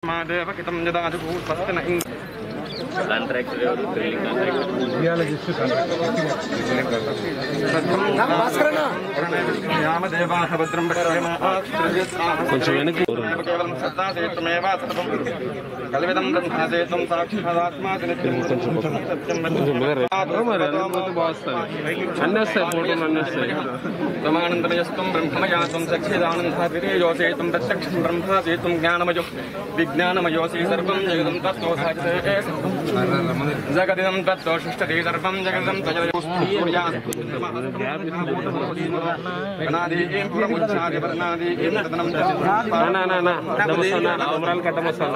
తస్మాదేవ కితం యదాజుగు స్వస్తి న ఇంద్ర కాంట్రాక్టర్ ఎవరు డ్రిల్లింగ్ కాంట్రాక్టర్ యామదేవాహ భద్రం కొంచెం వెనక్కి కేవలం శ్రద్ధాసేతుమేవ సర్వం కల్విదం బ్రహ్మాసేతం సాక్షాదాత్మాది నిత్యం సత్యం అన్నీ వస్తాయి ఫోటోలు అన్నీ వస్తాయి ప్రమాణంతరయస్తం బ్రహ్మయాతం సచ్చిదానందోసేతం ప్రత్యక్షం బ్రహ్మాసేతం జ్ఞానమయో విజ్ఞానమయోసి సర్వం జగదం తత్తో సాచితే జగదిదం తత్తో షష్ఠతి సర్వం జగదం తజయనాదీం పురముచ్చాది వర్ణాదీం తదనం నా నా నా దమస్తానా ఉమరాలు కట్టమస్తానా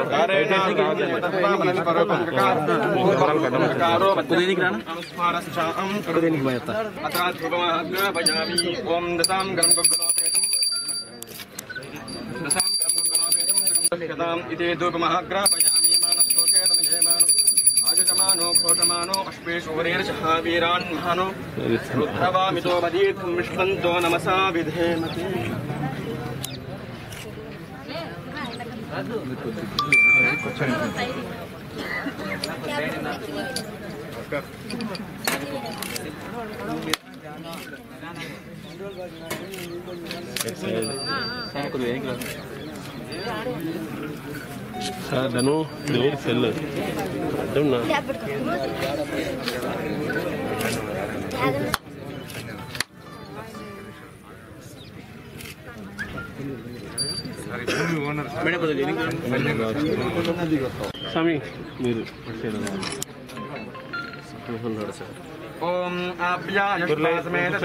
ఓం దశాం గరం దశాం గరం ఇదే ధూపమహాగ్రాపయామి మానస్తోకేతన జయమాను ఆజమానో ఘోషమానో అశ్వేశ్వరేర్ష వీరాన్ మహానో రుద్రవామితో మదీర్థం విశ్వంతో నమసా విధేమతే సార్ ధను దేవుడి సెల్ అర్థం నా స్వామి మీరు ఉన్నాడు సార్ ఓం ఆప్యాయస్వాసమేత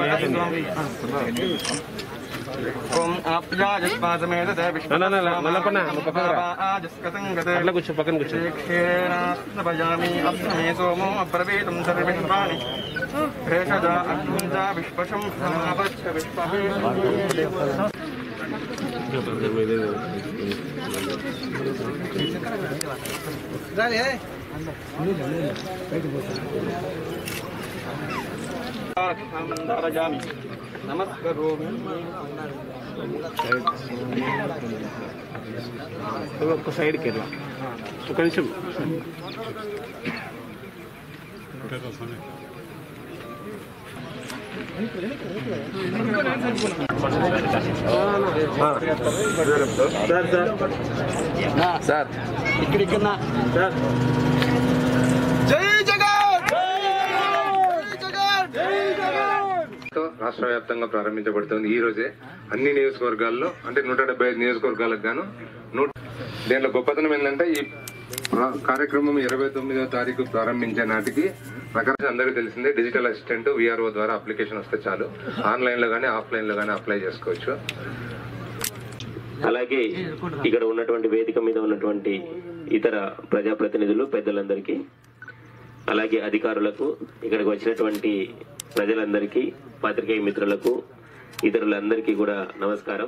ఓం ఆప్యాయస్వాసమేత నా, నా, నా, నల్లపన్న, నువ్వు పక్కకు రా. అట్లా కూర్చో పక్కన కూర్చో భయామి అస్మే సోమో అబ్రవీతం సర్విష్వాణి భేషజ అగ్నింజ విశ్వశం సమావచ్చ విశ్వహే ధారయామి నమస్కరోమి ఒక్క సైడ్కి వెళ్ళా ఒక నిమిషం సార్ జై జగన్ తో రాష్ట్ర వ్యాప్తంగా ప్రారంభించబడుతుంది ఈ రోజే అన్ని నియోజకవర్గాల్లో అంటే నూట డెబ్బై ఐదు నియోజకవర్గాలకు గాను నూట దీంట్లో గొప్పతనం ఏంటంటే ఈ ప్ర- కార్యక్రమం ఇరవై తొమ్మిదో తారీఖు ప్రారంభించే నాటికి ప్రకాశం అందరికీ తెలిసిందే డిజిటల్ అసిస్టెంట్ విఆర్ఓ ద్వారా అప్లికేషన్ వస్తే చాలు ఆన్లైన్ లో కానీ ఆఫ్లైన్ లో కానీ అప్లై చేసుకోవచ్చు అలాగే ఇక్కడ ఉన్నటువంటి వేదిక మీద ఉన్నటువంటి ఇతర ప్రజాప్రతినిధులు పెద్దలందరికీ అలాగే అధికారులకు ఇక్కడికి వచ్చినటువంటి ప్రజలందరికీ పాత్రికేయ మిత్రులకు ఇతరులందరికీ కూడా నమస్కారం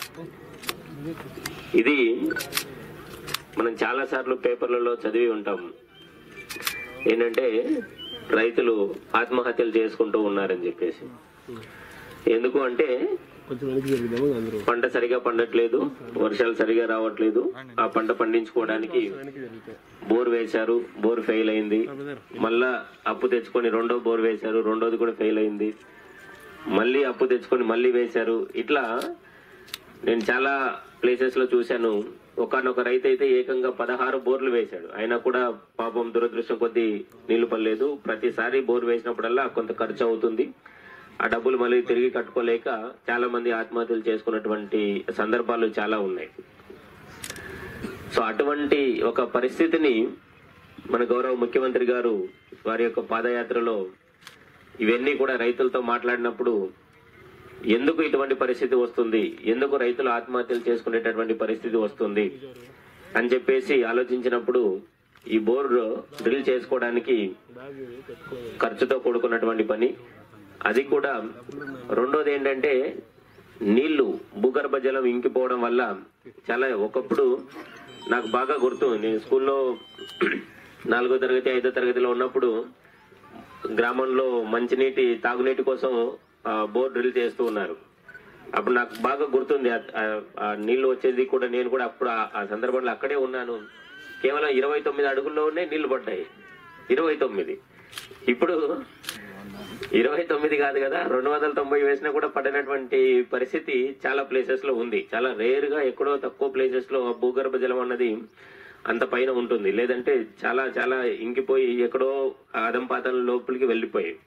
ఇది మనం చాలా సార్లు పేపర్లలో చదివి ఉంటాం ఏంటంటే రైతులు ఆత్మహత్యలు చేసుకుంటూ ఉన్నారని చెప్పేసి ఎందుకు అంటే కొంచెం వెనక్కి జరిగిద్దాము అందరూ పంట సరిగా పండట్లేదు వర్షాలు సరిగా రావట్లేదు ఆ పంట పండించుకోవడానికి బోర్ వేశారు బోర్ ఫెయిల్ అయింది మళ్ళా అప్పు తెచ్చుకొని రెండో బోర్ వేశారు రెండోది కూడా ఫెయిల్ అయింది మళ్ళీ అప్పు తెచ్చుకొని మళ్ళీ వేశారు ఇట్లా నేను చాలా ప్లేసెస్ లో చూశాను ఒకనొక రైతు అయితే ఏకంగా పదహారు బోర్లు వేశాడు అయినా కూడా పాపం దురదృష్టం కొద్దీ నీళ్లు పడలేదు ప్రతిసారి బోర్ వేసినప్పుడల్లా కొంత ఖర్చు అవుతుంది ఆ డబ్బులు మళ్ళీ తిరిగి కట్టుకోలేక చాలా మంది ఆత్మహత్యలు చేసుకున్నటువంటి సందర్భాలు చాలా ఉన్నాయి సో అటువంటి ఒక పరిస్థితిని మన గౌరవ ముఖ్యమంత్రి గారు వారి యొక్క పాదయాత్రలో ఇవన్నీ కూడా రైతులతో మాట్లాడినప్పుడు ఎందుకు ఇటువంటి పరిస్థితి వస్తుంది ఎందుకు రైతులు ఆత్మహత్యలు చేసుకునేటటువంటి పరిస్థితి వస్తుంది అని చెప్పేసి ఆలోచించినప్పుడు ఈ బోర్ డ్రిల్ చేసుకోవడానికి ఖర్చుతో కూడుకున్నటువంటి పని అది కూడా రెండోది ఏంటంటే నీళ్లు భూగర్భ జలం ఇంకిపోవడం వల్ల చాలా ఒకప్పుడు నాకు బాగా గుర్తు నేను స్కూల్లో నాలుగో తరగతి ఐదో తరగతిలో ఉన్నప్పుడు గ్రామంలో మంచినీటి తాగునీటి కోసం ఆ, బోర్ డ్రిల్ చేస్తూ ఉన్నారు అప్పుడు నాకు బాగా గుర్తుంది ఆ- ఆ- ఆ నీళ్లు వచ్చేది కూడా నేను కూడా అప్పుడు ఆ- ఆ సందర్భంలో అక్కడే ఉన్నాను కేవలం ఇరవై తొమ్మిది అడుగుల్లోనే నీళ్లు పడ్డాయి ఇరవై తొమ్మిది ఇప్పుడు ఇరవై తొమ్మిది కాదు కదా రెండు వందల తొంభై వేసినా కూడా పడినటువంటి పరిస్థితి చాలా ప్లేసెస్ లో ఉంది చాలా రేర్ గా ఎక్కడో తక్కువ ప్లేసెస్ లో భూగర్భ జలం అన్నది అంత పైన ఉంటుంది లేదంటే చాలా చాలా ఇంకిపోయి ఎక్కడో అదంపాతం లోపలికి వెళ్ళిపోయాయి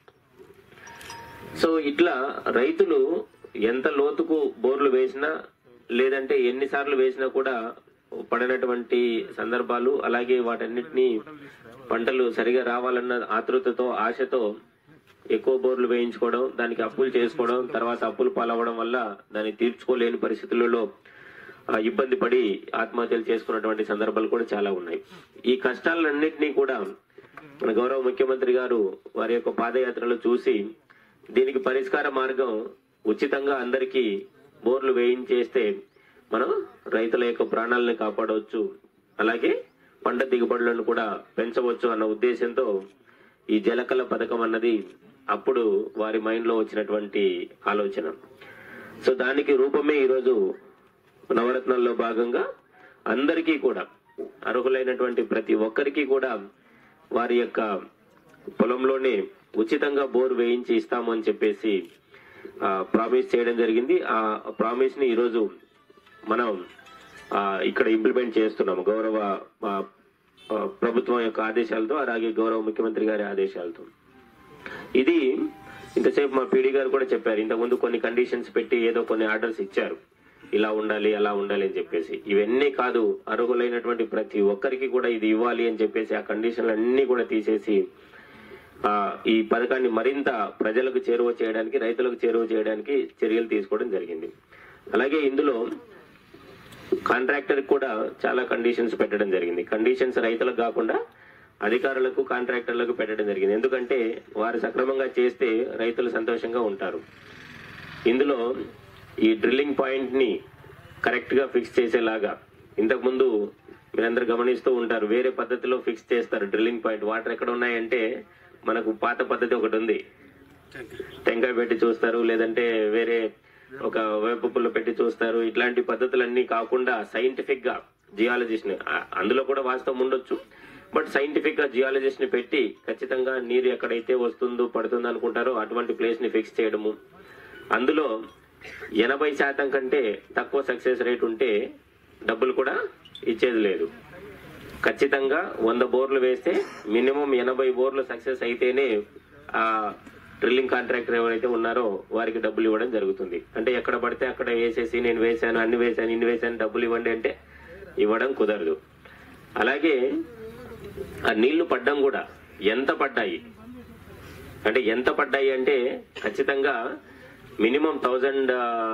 సో ఇట్లా రైతులు ఎంత లోతుకు బోర్లు వేసినా లేదంటే ఎన్నిసార్లు వేసినా కూడా పడినటువంటి సందర్భాలు అలాగే వాటన్నిటిని పంటలు సరిగా రావాలన్న ఆతృతతో ఆశతో ఎక్కువ బోర్లు వేయించుకోవడం దానికి అప్పులు చేసుకోవడం తర్వాత అప్పులు పాలవడం వల్ల దాన్ని తీర్చుకోలేని పరిస్థితులలో ఆ, ఇబ్బంది పడి ఆత్మహత్యలు చేసుకున్నటువంటి సందర్భాలు కూడా చాలా ఉన్నాయి ఈ కష్టాలన్నింటినీ కూడా మన గౌరవ ముఖ్యమంత్రి గారు వారి యొక్క పాదయాత్రలో చూసి దీనికి పరిష్కార మార్గం ఉచితంగా అందరికీ బోర్లు వేయించేస్తే మనం రైతుల యొక్క ప్రాణాలను కాపాడవచ్చు అలాగే పంట దిగుబడులను కూడా పెంచవచ్చు అన్న ఉద్దేశంతో ఈ జలకళ పథకం అన్నది అప్పుడు వారి మైండ్ లో వచ్చినటువంటి ఆలోచన సో దానికి రూపమే ఈరోజు నవరత్నాల్లో భాగంగా అందరికీ కూడా అర్హులైనటువంటి ప్రతి ఒక్కరికి కూడా వారి యొక్క పొలంలోనే ఉచితంగా బోర్ వేయించి ఇస్తాము అని చెప్పేసి ప్రామిస్ చేయడం జరిగింది ఆ ప్రామిస్ ని ఈరోజు మనం ఆ, ఇక్కడ ఇంప్లిమెంట్ చేస్తున్నాము గౌరవ ఆ, ఆ, ప్రభుత్వం యొక్క ఆదేశాలతో అలాగే గౌరవ ముఖ్యమంత్రి గారి ఆదేశాలతో ఇది ఇంతసేపు మా పీడీ గారు కూడా చెప్పారు ఇంతకుముందు కొన్ని కండిషన్స్ పెట్టి ఏదో కొన్ని ఆర్డర్స్ ఇచ్చారు ఇలా ఉండాలి అలా ఉండాలి అని చెప్పేసి ఇవన్నీ కాదు అర్హులైనటువంటి ప్రతి ఒక్కరికి కూడా ఇది ఇవ్వాలి అని చెప్పేసి ఆ కండిషన్లు అన్ని కూడా తీసేసి ఆ ఈ పథకాన్ని మరింత ప్రజలకు చేరువ చేయడానికి రైతులకు చేరువ చేయడానికి చర్యలు తీసుకోవడం జరిగింది అలాగే ఇందులో కాంట్రాక్టర్ కూడా చాలా కండిషన్స్ పెట్టడం జరిగింది కండిషన్స్ రైతులకు కాకుండా అధికారులకు కాంట్రాక్టర్లకు పెట్టడం జరిగింది ఎందుకంటే వారు సక్రమంగా చేస్తే రైతులు సంతోషంగా ఉంటారు ఇందులో ఈ డ్రిల్లింగ్ పాయింట్ ని కరెక్ట్ గా ఫిక్స్ చేసేలాగా ఇంతకు ముందు మీరందరూ గమనిస్తూ ఉంటారు వేరే పద్ధతిలో ఫిక్స్ చేస్తారు డ్రిల్లింగ్ పాయింట్ వాటర్ ఎక్కడ ఉన్నాయంటే మనకు పాత పద్ధతి ఒకటి ఉంది టెంకాయ పెట్టి చూస్తారు లేదంటే వేరే ఒక వేప పుల్ల పెట్టి చూస్తారు ఇట్లాంటి పద్ధతులన్నీ కాకుండా సైంటిఫిక్ గా జియాలజిస్ట్ ని ఆ- అందులో కూడా వాస్తవం ఉండొచ్చు బట్ సైంటిఫిక్ గా జియాలజిస్ట్ ని పెట్టి ఖచ్చితంగా నీరు ఎక్కడైతే వస్తుందో పడుతుందో అనుకుంటారో అటువంటి ప్లేస్ ని ఫిక్స్ చేయడము అందులో ఎనభై శాతం కంటే తక్కువ సక్సెస్ రేట్ ఉంటే డబ్బులు కూడా ఇచ్చేది లేదు ఖచ్చితంగా వంద బోర్లు వేస్తే మినిమం ఎనభై బోర్లు సక్సెస్ అయితేనే ఆ డ్రిల్లింగ్ కాంట్రాక్టర్ ఎవరైతే ఉన్నారో వారికి డబ్బులు ఇవ్వడం జరుగుతుంది అంటే ఎక్కడ పడితే అక్కడ వేసేసి నేను వేశాను అన్ని వేశాను ఇన్ని వేశాను డబ్బులు ఇవ్వండి అంటే ఇవ్వడం కుదరదు అలాగే ఆ నీళ్లు పడ్డం కూడా ఎంత పడ్డాయి అంటే ఎంత పడ్డాయి అంటే ఖచ్చితంగా మినిమం థౌజండ్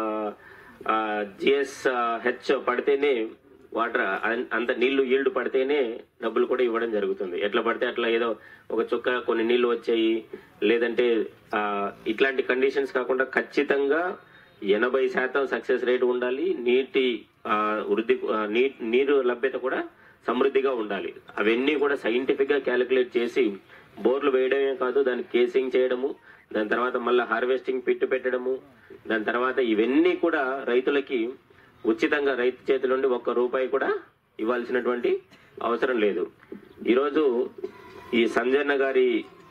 జిఎస్ హెచ్ పడితేనే వాటర్ అన్- అంత నీళ్లు ఈల్డ్ పడితేనే డబ్బులు కూడా ఇవ్వడం జరుగుతుంది ఎట్లా పడితే అట్లా ఏదో ఒక చుక్క కొన్ని నీళ్లు వచ్చాయి లేదంటే ఆ, ఇట్లాంటి కండిషన్స్ కాకుండా ఖచ్చితంగా ఎనభై శాతం సక్సెస్ రేట్ ఉండాలి నీటి ఆ, వృద్ధి ఆ, నీ- నీరు లభ్యత కూడా సమృద్ధిగా ఉండాలి అవన్నీ కూడా సైంటిఫిక్ గా క్యాలిక్యులేట్ చేసి బోర్లు వేయడమే కాదు దానికి కేసింగ్ చేయడము దాని తర్వాత మళ్ళీ హార్వెస్టింగ్ పిట్టు పెట్టడము దాని తర్వాత ఇవన్నీ కూడా రైతులకి ఉచితంగా రైతు చేతి నుండి ఒక్క రూపాయి కూడా ఇవ్వాల్సినటువంటి అవసరం లేదు ఈరోజు ఈ సంజన్న గారి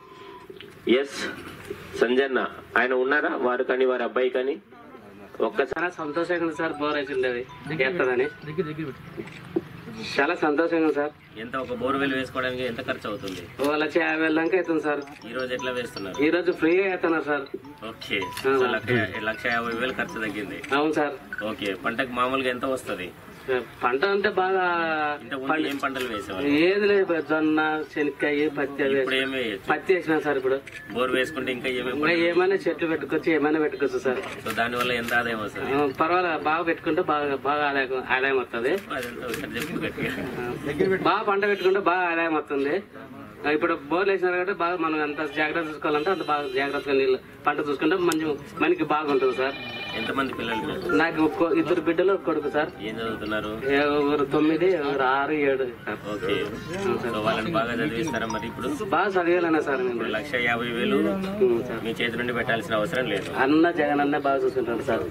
ఎస్ సంజన్న ఆయన ఉన్నారా వారు కానీ వారి అబ్బాయి కానీ ఒక్కసారి చాలా సంతోషంగా ఉంది సార్ బోర్ వేసింది అది ఎత్తదని చాలా సంతోషంగా ఉంది సార్ ఎంత ఒక బోర్వెల్ వేసుకోవడానికి ఎంత ఖర్చు అవుతుంది ఓ లక్ష యాభై వేల దాకా అవుతుంది సార్ ఈ రోజు ఎట్లా వేస్తున్నారు ఈ రోజు ఫ్రీగా అవుతున్నారు సార్ ఓకే సో లక్ష లక్ష యాభై వేలు ఖర్చు తగ్గింది అవును సార్ ఓకే పంటకు మామూలుగా ఎంత వస్తది పంట అంటే బాగా ఇంతకుముందు ఏం పంటలు వేసేవాళ్ళు ఏది లేదు జొన్న శనక్కాయ పత్తి అవి ఇప్పుడు ఏమి వేయచ్చు పత్తి వేసినా సార్ ఇప్పుడు బోర్ వేసుకుంటే ఇంకా ఏమేమి ఇంకా ఏమైనా చెట్లు పెట్టుకోవచ్చు ఏమైనా పెట్టుకోవచ్చు సార్ సో దాని వల్ల ఎంత ఆదాయం వస్తుంది ఆ, పర్వాలేదు బాగా పెట్టుకుంటే బాగా బాగా ఆదాయం ఆదాయం వస్తుంది అదంతా ఒకసారి చెప్పు గట్టిగా బాగా పంట పెట్టుకుంటే బాగా ఆదాయం వస్తుంది ఇప్పుడు బోర్లు వేసినారు కాబట్టి బాగా మనం ఎంత జాగ్రత్త చూసుకోవాలంటే అంత బాగా జాగ్రత్తగా నీళ్ళు పంట చూసుకుంటే మంచి మనకి బాగుంటుంది సార్ ఎంతమంది పిల్లలు నాకు ఒక్క- ఇద్దరు బిడ్డలు ఒక కొడుకు సార్ ఏం చదువుతున్నారు ఎవరు తొమ్మిది ఎవరు ఆరు ఏడు సార్. ఓకే సో వాళ్ళని బాగా చదివిస్తారా మరి ఇప్పుడు బాగా చదివాలన్నా సార్ నేను ఇప్పుడు లక్ష యాభై వేలు ఉం, సార్ మీ చేతి నుండి పెట్టాల్సిన అవసరం లేదు అన్న జగన్ అన్న బాగా చూసుకుంటాడు సార్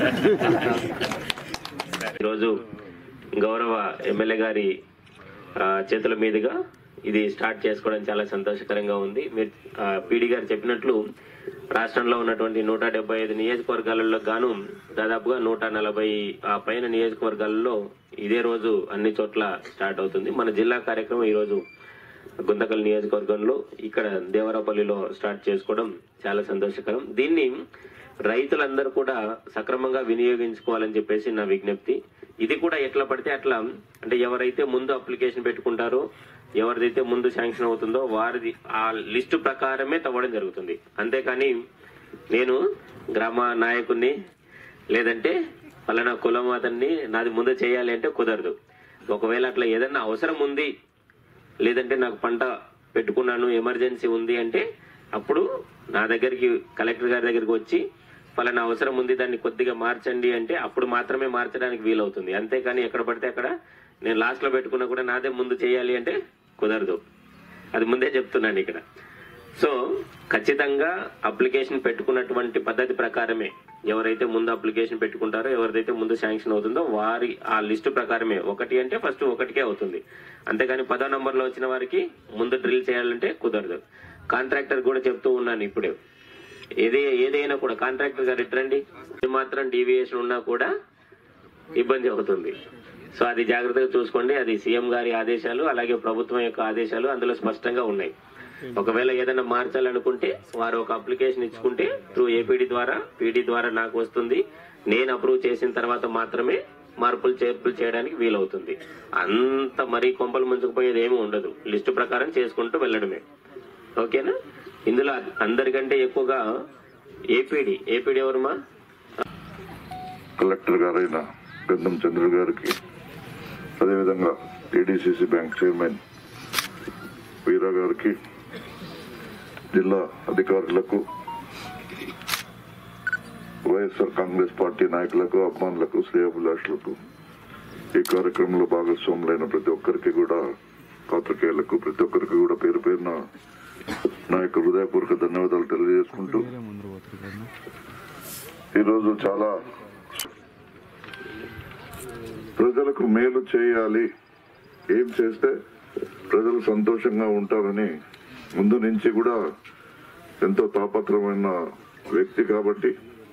ఈరోజు గౌరవ ఎమ్మెల్యే గారి ఆ, చేతుల మీదుగా ఇది స్టార్ట్ చేసుకోవడం చాలా సంతోషకరంగా ఉంది మీరు పీడి గారు చెప్పినట్లు రాష్ట్రంలో ఉన్నటువంటి నూట డెబ్బై ఐదు నియోజకవర్గాలలో గాను దాదాపుగా నూట నలభై ఆ పైన నియోజకవర్గాలలో ఇదే రోజు అన్ని చోట్ల స్టార్ట్ అవుతుంది మన జిల్లా కార్యక్రమం ఈ రోజు గుంతకల్ నియోజకవర్గంలో ఇక్కడ దేవరాపల్లిలో స్టార్ట్ చేసుకోవడం చాలా సంతోషకరం దీన్ని రైతులందరూ కూడా సక్రమంగా వినియోగించుకోవాలని చెప్పేసి నా విజ్ఞప్తి ఇది కూడా ఎట్లా పడితే అట్లా అంటే ఎవరైతే ముందు అప్లికేషన్ పెట్టుకుంటారో ఎవరిదైతే ముందు శాంక్షన్ అవుతుందో వారిది ఆ లిస్టు ప్రకారమే తవ్వడం జరుగుతుంది అంతేకాని నేను గ్రామ నాయకుడిని లేదంటే పలానా కులం అతన్ని నాది ముందు చేయాలి అంటే కుదరదు ఒకవేళ అట్లా ఏదన్నా అవసరం ఉంది లేదంటే నాకు పంట పెట్టుకున్నాను ఎమర్జెన్సీ ఉంది అంటే అప్పుడు నా దగ్గరికి కలెక్టర్ గారి దగ్గరికి వచ్చి పలానా అవసరం ఉంది దాన్ని కొద్దిగా మార్చండి అంటే అప్పుడు మాత్రమే మార్చడానికి వీలవుతుంది అంతేకాని ఎక్కడ పడితే అక్కడ నేను లాస్ట్ లో పెట్టుకున్నా కూడా నాదే ముందు చేయాలి అంటే కుదరదు అది ముందే చెప్తున్నాను ఇక్కడ సో ఖచ్చితంగా అప్లికేషన్ పెట్టుకున్నటువంటి పద్ధతి ప్రకారమే ఎవరైతే ముందు అప్లికేషన్ పెట్టుకుంటారో ఎవరిదైతే ముందు శాంక్షన్ అవుతుందో వారి ఆ లిస్టు ప్రకారమే ఒకటి అంటే ఫస్ట్ ఒకటికే అవుతుంది అంతేగాని పదో నంబర్లో వచ్చిన వారికి ముందు డ్రిల్ చేయాలంటే కుదరదు కాంట్రాక్టర్ కూడా చెప్తూ ఉన్నాను ఇప్పుడే ఏదే ఏదైనా కూడా కాంట్రాక్టర్ గారు ఇట్రండి ఇది మాత్రం డీవియేషన్ ఉన్నా కూడా ఇబ్బంది అవుతుంది సో అది జాగ్రత్తగా చూసుకోండి అది సీఎం గారి ఆదేశాలు అలాగే ప్రభుత్వం యొక్క ఆదేశాలు అందులో స్పష్టంగా ఉన్నాయి ఒకవేళ ఏదైనా మార్చాలనుకుంటే వారు ఒక అప్లికేషన్ ఇచ్చుకుంటే త్రూ ఏపీడీ ద్వారా పీడీ ద్వారా నాకు వస్తుంది నేను అప్రూవ్ చేసిన తర్వాత మాత్రమే మార్పులు చేర్పులు చేయడానికి వీలవుతుంది అంత మరీ కొంపలు ముంచుకుపోయేది ఏమీ ఉండదు లిస్టు ప్రకారం చేసుకుంటూ వెళ్ళడమే ఓకేనా ఇందులో అందరికంటే ఎక్కువగా ఏపీడీ ఏపీడీ ఎవరుమా కలెక్టర్ గారైన గంధం చంద్ర గారికి అదేవిధంగా ఏడీసీసీ బ్యాంక్ చైర్మన్ వీరా గారికి జిల్లా అధికారులకు వైఎస్ఆర్ కాంగ్రెస్ పార్టీ నాయకులకు అభిమానులకు శ్రేయభిలాషులకు ఈ కార్యక్రమంలో భాగస్వాములైన ప్రతి ఒక్కరికి కూడా పాత్రికేయులకు ప్రతి ఒక్కరికి కూడా పేరు పేరున నా యొక్క హృదయపూర్వక ధన్యవాదాలు తెలియజేసుకుంటూ ఈరోజు చాలా ప్రజలకు మేలు చేయాలి ఏం చేస్తే ప్రజలు సంతోషంగా ఉంటారని ముందు నుంచి కూడా ఎంతో తాపత్రమైన వ్యక్తి కాబట్టి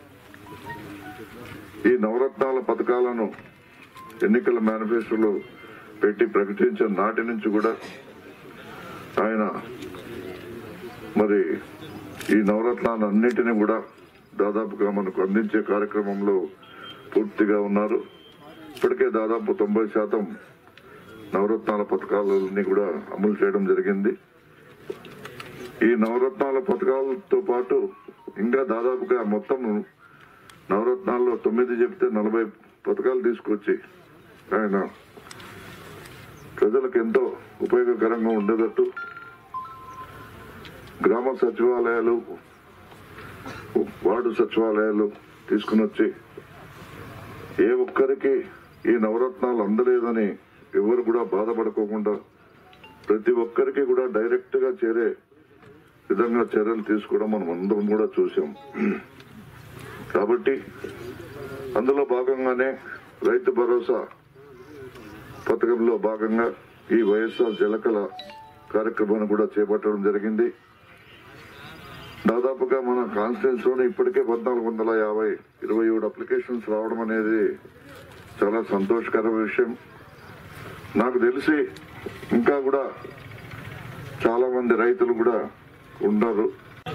ఈ నవరత్నాల పథకాలను ఎన్నికల మేనిఫెస్టోలో పెట్టి ప్రకటించిన నాటి నుంచి కూడా ఆయన మరి ఈ నవరత్నాలన్నిటినీ కూడా దాదాపుగా మనకు అందించే కార్యక్రమంలో పూర్తిగా ఉన్నారు ఇప్పటికే దాదాపు తొంభై శాతం నవరత్నాల పథకాలన్నీ కూడా అమలు చేయడం జరిగింది ఈ నవరత్నాల పథకాలతో పాటు ఇంకా దాదాపుగా మొత్తం నవరత్నాల్లో తొమ్మిది చెప్తే నలభై పథకాలు తీసుకొచ్చి ఆయన ప్రజలకు ఎంతో ఉపయోగకరంగా ఉండేటట్టు గ్రామ సచివాలయాలు వార్డు సచివాలయాలు తీసుకుని వచ్చి ఏ ఒక్కరికి ఈ నవరత్నాలు అందలేదని ఎవరు కూడా బాధపడుకోకుండా ప్రతి ఒక్కరికి కూడా డైరెక్ట్ గా చేరే విధంగా చర్యలు తీసుకోవడం మనం అందరం కూడా చూసాం కాబట్టి అందులో భాగంగానే రైతు భరోసా పథకంలో భాగంగా ఈ వైఎస్ఆర్ జలకళ కార్యక్రమాన్ని కూడా చేపట్టడం జరిగింది దాదాపుగా మన కాన్స్టిట్యూన్స్ లోనే ఇప్పటికే పద్నాలుగు వందల యాభై ఇరవై ఏడు అప్లికేషన్స్ రావడం అనేది చాలా సంతోషకర విషయం నాకు తెలిసి ఇంకా కూడా చాలా మంది రైతులు కూడా ఉన్నారు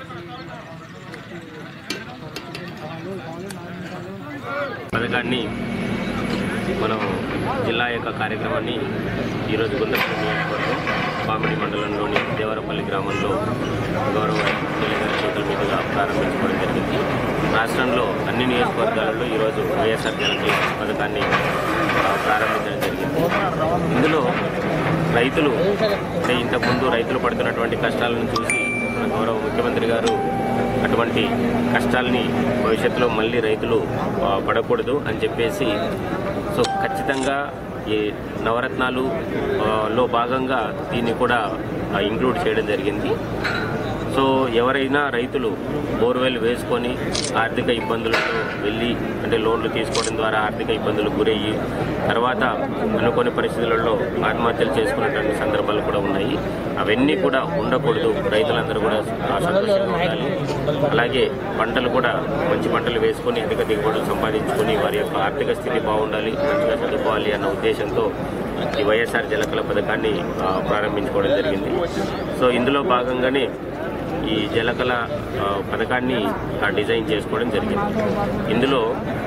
పథకాన్ని మనం జిల్లా యొక్క కార్యక్రమాన్ని ఈరోజు గుంతపల్లి నియోజకవర్గం పామిడి మండలంలోని దేవరపల్లి గ్రామంలో గౌరవ ఎమ్మెల్యే గారి చేతుల మీదుగా ప్రారంభించుకోవడం జరిగింది రాష్ట్రంలో అన్ని నియోజకవర్గాలలో ఈరోజు వైఎస్ఆర్ జనకల పథకాన్ని ఆ, ప్రారంభించడం జరిగింది ఇందులో రైతులు అంటే ఇంతకుముందు రైతులు పడుతున్నటువంటి కష్టాలను చూసి మన గౌరవ ముఖ్యమంత్రి గారు అటువంటి కష్టాలని భవిష్యత్తులో మళ్ళీ రైతులు ఆ, పడకూడదు అని చెప్పేసి సో ఖచ్చితంగా ఈ నవరత్నాలు ఆ, లో భాగంగా దీన్ని కూడా ఆ, ఇంక్లూడ్ చేయడం జరిగింది సో ఎవరైనా రైతులు బోర్వెల్ వేసుకొని ఆర్థిక ఇబ్బందులతో వెళ్ళి అంటే లోన్లు తీసుకోవడం ద్వారా ఆర్థిక ఇబ్బందులకు గురయ్యి తర్వాత అనుకోని పరిస్థితులలో ఆత్మహత్యలు చేసుకున్నటువంటి సందర్భాలు కూడా ఉన్నాయి అవన్నీ కూడా ఉండకూడదు రైతులందరూ కూడా సంతోషంగా ఉండాలి అలాగే పంటలు కూడా మంచి పంటలు వేసుకొని అధిక దిగుబడులు సంపాదించుకొని వారి యొక్క ఆర్థిక స్థితి బాగుండాలి మంచిగా చదువుకోవాలి అన్న ఉద్దేశంతో ఈ వైఎస్ఆర్ జలకళ పథకాన్ని ఆ, ప్రారంభించుకోవడం జరిగింది సో ఇందులో భాగంగానే ఈ జలకళ ఆ, పథకాన్ని ఆ, డిజైన్ చేసుకోవడం జరిగింది ఇందులో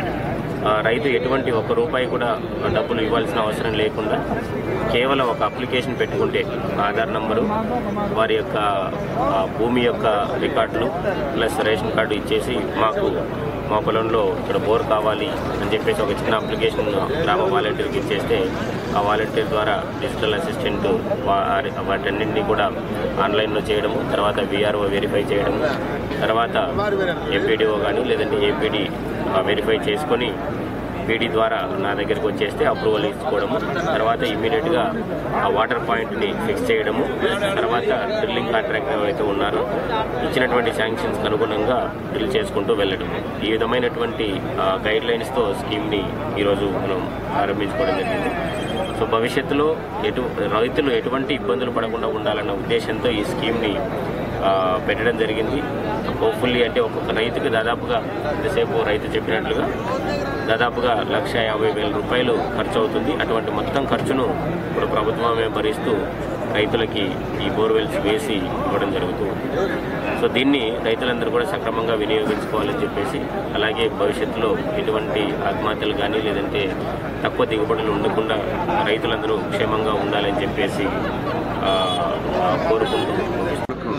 ఆ, రైతు ఎటువంటి ఒక్క రూపాయి కూడా డబ్బులు ఇవ్వాల్సిన అవసరం లేకుండా కేవలం ఒక అప్లికేషన్ పెట్టుకుంటే ఆధార్ నంబరు వారి యొక్క ఆ, భూమి యొక్క రికార్డులు ప్లస్ రేషన్ కార్డు ఇచ్చేసి మాకు మా పొలంలో ఇక్కడ బోర్ కావాలి అని చెప్పేసి ఒక చిన్న అప్లికేషన్ గ్రామ వాలంటీర్కి ఇచ్చేస్తే ఆ వాలంటీర్ ద్వారా డిజిటల్ అసిస్టెంట్ వా- వాటన్నింటినీ కూడా ఆన్లైన్లో చేయడము తర్వాత విఆర్ఓ వెరిఫై చేయడము తర్వాత ఎంపీడీఓ కానీ లేదంటే ఏపీడీ వెరిఫై చేసుకొని పీడీ ద్వారా నా దగ్గరికి వచ్చేస్తే అప్రూవల్ ఇచ్చుకోవడము తర్వాత ఇమ్మీడియట్గా ఆ వాటర్ పాయింట్ని ఫిక్స్ చేయడము తర్వాత డ్రిల్లింగ్ కాంట్రాక్ట్ ఎవరైతే ఉన్నారో ఇచ్చినటువంటి శాంక్షన్స్కి అనుగుణంగా డ్రిల్ చేసుకుంటూ వెళ్ళడం ఈ విధమైనటువంటి గైడ్ లైన్స్తో స్కీమ్ని ఈరోజు మనం ప్రారంభించుకోవడం జరిగింది సో భవిష్యత్తులో ఎటు రైతులు ఎటువంటి ఇబ్బందులు పడకుండా ఉండాలన్న ఉద్దేశంతో ఈ స్కీమ్ని ఆ, పెట్టడం జరిగింది హోప్ఫుల్లీ అంటే ఒక్కొక్క రైతుకి దాదాపుగా ఇంతసేపు రైతు చెప్పినట్లుగా దాదాపుగా లక్ష యాభై వేల రూపాయలు ఖర్చు అవుతుంది అటువంటి మొత్తం ఖర్చును ఇప్పుడు ప్రభుత్వమే భరిస్తూ రైతులకి ఈ బోర్వెల్స్ వేసి ఇవ్వడం జరుగుతుంది సో దీన్ని రైతులందరూ కూడా సక్రమంగా వినియోగించుకోవాలని చెప్పేసి అలాగే భవిష్యత్తులో ఎటువంటి ఆత్మహత్యలు కానీ లేదంటే తక్కువ దిగుబడులు ఉండకుండా రైతులందరూ క్షేమంగా ఉండాలని చెప్పేసి ఆ, ఆ, కోరుకుంటూ ముగిస్తున్నాను.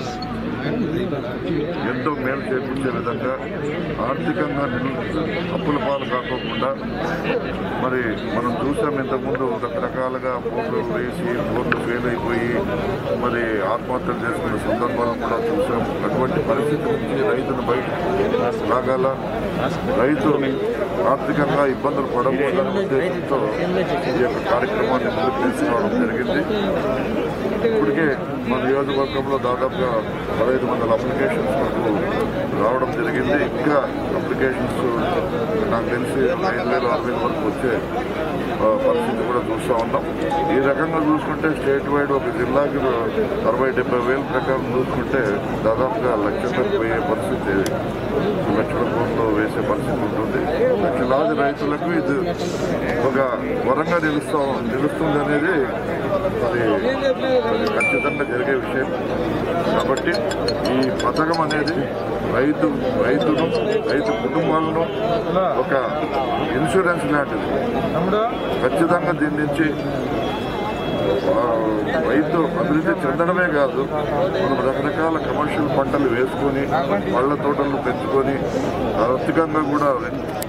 ఎంతో మేలు చేకూర్చే విధంగా ఆర్థికంగా నిలు అప్పుల పాలు కాకోకుండా మరి మనం చూసాం ఇంతకుముందు రకరకాలుగా బోర్లు వేసి బోర్లు ఫెయిల్ అయిపోయి మరి ఆత్మహత్యలు చేసుకున్న సందర్భాలను కూడా చూసాం అటువంటి పరిస్థితి నుంచి రైతును బయట రాగల రైతు ఆర్థికంగా ఇబ్బందులు పడకూడదనే ఉద్దేశంతో ఈ యొక్క కార్యక్రమాన్ని ముందుకు తీసుకురావడం జరిగింది ఇప్పటికే మన నియోజకవర్గంలో దాదాపుగా పదహైదు వందల అప్లికేషన్స్ మనకు రావడం జరిగింది ఇంకా అప్లికేషన్స్ నాకు తెలిసి ఒక ఐదు వేలు ఆరు వేల వరకు వచ్చే ఆ, పరిస్థితి కూడా చూస్తూ ఉన్నాం ఈ రకంగా చూసుకుంటే స్టేట్ వైడ్ ఒక జిల్లాకి అరవై డెబ్బై వేల ప్రకారం చూసుకుంటే దాదాపుగా లక్షలకు పోయే పరిస్థితి లక్షల కోట్లు వేసే పరిస్థితి ఉంటుంది లక్షలాది రైతులకు ఇది ఒక వరంగా నిలుస్తూ నిలుస్తుంది అనేది అది అది ఖచ్చితంగా జరిగే విషయం కాబట్టి ఈ పథకం అనేది రైతు రైతును రైతు కుటుంబాలను ఒక ఇన్సూరెన్స్ లాంటిది ఖచ్చితంగా దీని నుంచి ఆ, రైతు అభివృద్ధి చెందడమే కాదు మనం రకరకాల కమర్షియల్ పంటలు వేసుకొని పళ్ళ తోటలు పెంచుకొని ఆర్థికంగా కూడా